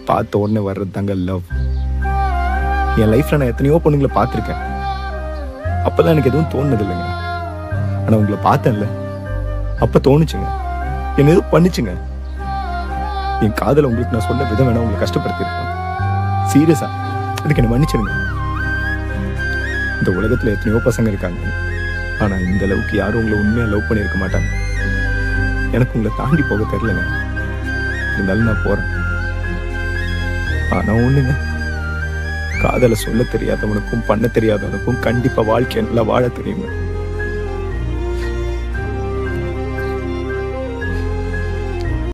பார்த்த உடனே வர்றது தாங்க லவ் என் லைஃப்ல நான் எத்தனையோ பொண்ணுங்களை பார்த்துருக்கேன் அப்பெல்லாம் எனக்கு எதுவும் தோணுது இல்லைங்க ஆனா உங்களை பார்த்தேன்ல அப்ப தோணுச்சுங்க என்ன எதுவும் பண்ணுச்சுங்க என் காதலை உங்களுக்கு நான் சொன்ன விதம் வேணா உங்களை கஷ்டப்படுத்திருக்கேன் சீரியஸா அதுக்கு என்ன மன்னிச்சிருங்க இந்த உலகத்துல எத்தனையோ பசங்க இருக்காங்க ஆனா இந்த அளவுக்கு யாரும் உங்களை உண்மையா லவ் பண்ணியிருக்க மாட்டாங்க எனக்கு உங்களை தாண்டி போக தெரியலங்க இருந்தாலும் நான் போறேன் ஆனா ஒண்ணுங்க காதலை சொல்ல தெரியாதவனுக்கும் பண்ண தெரியாதவனுக்கும் கண்டிப்பா வாழ்க்கை நல்லா வாழ தெரியுங்க